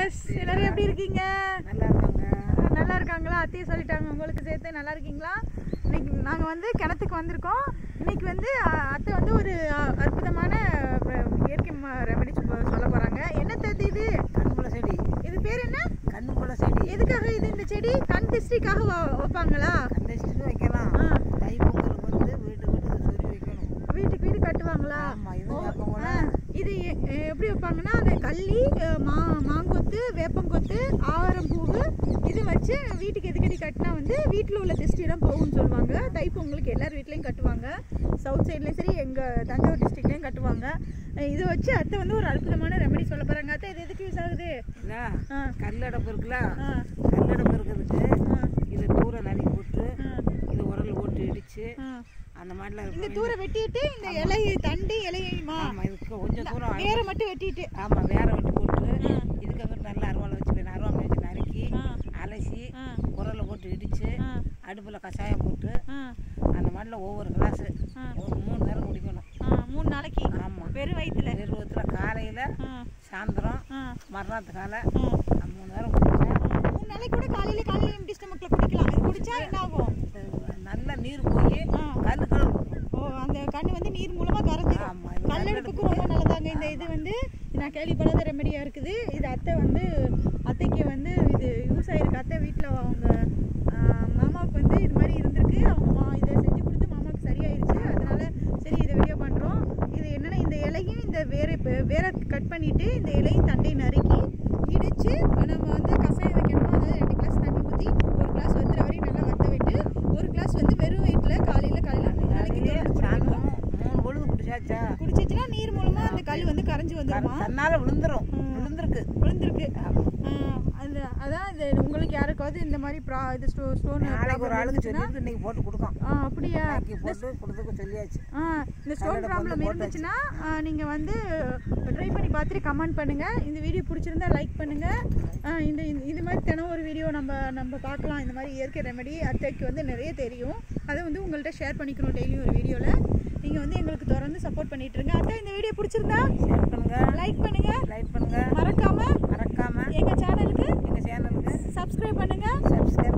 S எல்லாரும் எப்படி இருக்கீங்க நல்லா இருக்காங்க நல்லா இருக்காங்களா அத்தையும் சொல்லிட்டாங்க உங்களுக்கு சேர்த்து நல்லா இருக்கீங்களா இன்னைக்கு நாங்கள் வந்து கிணத்துக்கு வந்திருக்கோம் இன்னைக்கு வந்து அ- அத்தை வந்து ஒரு அ- அற்புதமான வ- இயற்கை ரெமெடி சொல்ல போகிறாங்க என்ன தத்து இது கண்ணுக்குள்ள செடி இது பேர் என்ன கண்ணுக்குள்ள செடி எதுக்காக இது இந்த செடி கண் திஷ்டிக்காக வ- வைப்பாங்களா அந்த செடி வைக்கலாம் ஆ. தை பொங்கலுக்கு வந்து வீட்டு வீட்டுக்கு சொறி வைக்கணும் வீட்டுக்கு வீடு கட்டுவாங்களா ஆமா, இது ஓ, வேப்பங்கொலை. ஆ, இது எ- எ- எப்படி வைப்பாங்கன்னா அந்த கள்ளி அ, மா மாங்கொத்து வேப்பங்கொத்து ஆவரம்பூவு இது வச்சு வீட்டுக்கு எதுக்கடி கட்டினா வந்து வீட்டில் உள்ள திருஷ்டியெல்லாம் போகும்னு சொல்லுவாங்க தைப்பொங்கலுக்கு எல்லார் வீட்லேயும் கட்டுவாங்க சவுத் சைட்லேயும் சரி எங்கள் தஞ்சாவூர் டிஸ்ட்ரிக்ட்லேயும் கட்டுவாங்க அஹ் இதை வச்சு அத்தை வந்து ஒரு அற்புதமான ரெமெடி சொல்ல போகிறாங்க அத்தை இது எதுக்கு யூஸ் ஆகுது இல்ல ஆ கல்லடப்பு இருக்குல்ல ஆ கல்லடப்பு இருக்கிறதுக்கு ஆ இது தூர நறுக்கி போட்டு ஆ, இது உரல் போட்டு இடிச்சு ஆ. அந்த மாதிரிலாம் இந்த இருக்கும் தூரை வெட்டிட்டு இந்த இலையை தண்டு இலையுமா ஆமா இதுக்கு கொஞ்சம் தூரம் அழு- வேரை மட்டும் வெட்டிட்டு ஆமா வேற வெட்டி போட்டு ஆ. இதுக்கு அங்கிட்டு நல்லா அருவாளை வச்சு போய் அருவாமனை வச்சு நறுக்கி ஆ. அலசி ஆ உரல்ல போட்டு இடிச்சு ஆ அடுப்புல கஷாயம் போட்டு ஆ அந்த மாதிரில ஒவ்வொரு கிளாஸ் ஆ. ஒரு மூணு நேரம் குடிக்கணும் ஆ மூணு நாளைக்கு ஆமா வெறும் வயிற்றுல நிறுவத்துல காலையில ஆ சாயந்தரம் ஆ மறுநாத்து காலை ஆ மூணு நேரம் குடிச்சா மூணு நாளைக்கு கூட காலையில காலையில எம்டி ஸ்டமக்ல குடிக்கலாம் இது குடிச்சா என்ன ஆகும் இது நல்ல நீர் போய் ஆ. கல்லு கல் ஓ அந்த கண்ணு வந்து நீர் மூலமா கரைஞ்சிரும் ஆமா, இது கல்லெடுப்புக்கு ரொம்ப நல்லதாங்க இந்த இது வந்து நான் கேள்விப்படாத ரெமெடியா இருக்குது இது அத்தை வந்து அத்தைக்கு வந்து இது யூஸ் ஆயிருக்கு அத்தை வீட்டில் அவங்க ஆ, மாமாவுக்கு வந்து இது மாதிரி இருந்திருக்கு அவங்க மா இதை செஞ்சு கொடுத்து மாமாவுக்கு சரியாயிருச்சு அதனால சரி இதை வீடியோ பண்ணுறோம் இது என்னன்னா இந்த இலையும் இந்த வேற வேற கட் பண்ணிட்டு இந்த இலையும் தண்டையும் நறுக்கி இடிச்சு நம்ம வந்து கசாயம் வைக்கணும் அதாவது ரெண்டு கிளாஸ் தண்ணி ஊற்றி ஒரு கிளாஸ் வத்துற வரையும் நல்லா வத்த விட்டு ஒரு கிளாஸ் வந்து வெறும் வயிற்றுல காலையில் காலையில் நாளைக்கு காலையிலே தொடர்ந்து குடிக்கணும் சாயந்தரம் மூணு பொழுது குடிச்சாச்சா குடிச்சிச்சுன்னா நீர் மூலமா அந்த கல் வந்து கரைஞ்சு வந்துருமா தன்னால விழுந்துரும் ம். விழுந்திருக்கு விழுந்திருக்கு ஆஹ் அது அதான் இது உங்களுக்கு யாருக்காவது இந்த மாதிரி ப்ரா இது ஸ்டோ ஸ்டோன் நாளைக்கு ஒரு ஆளுக்கு சொல்லிட்டு இன்னைக்கு போட்டு கொடுக்கோம் அப்படியா இன்னைக்கு போட்டு கொடுத்துக்க சொல்லியாச்சு ஆ இந்த ஸ்டோன் கல்லடை ப்ராப்ளம் வந்து இருந்துச்சுன்னா ஆ, நீங்க வந்து ட்ரை பண்ணி பார்த்துட்டு கமெண்ட் பண்ணுங்க இந்த வீடியோ பிடிச்சிருந்தா லைக் பண்ணுங்க ஆ, இந்த இந்த- இது மாதிரி தினம் ஒரு வீடியோ நம்ம நம்ம பார்க்கலாம் இந்த மாதிரி இயற்கை ரெமெடி அத்தைக்கு வந்து நிறைய தெரியும் அதை வந்து உங்கள்கிட்ட ஷேர் பண்ணிக்கணும் டெய்லியும் ஒரு வீடியோவில் நீங்கள் வந்து எங்களுக்கு தொடர்ந்து சப்போர்ட் பண்ணிட்டு இருங்க அத்தை இந்த வீடியோ பிடிச்சிருந்தா ஷேர் பண்ணுங்க லைக் பண்ணுங்க லைக் பண்ணுங்க மறக்காம மறக்காம எங்க சேனலுக்கு எங்க சேனலுக்கு சப்ஸ்கிரைப் பண்ணுங்க சப்ஸ்கிரைப்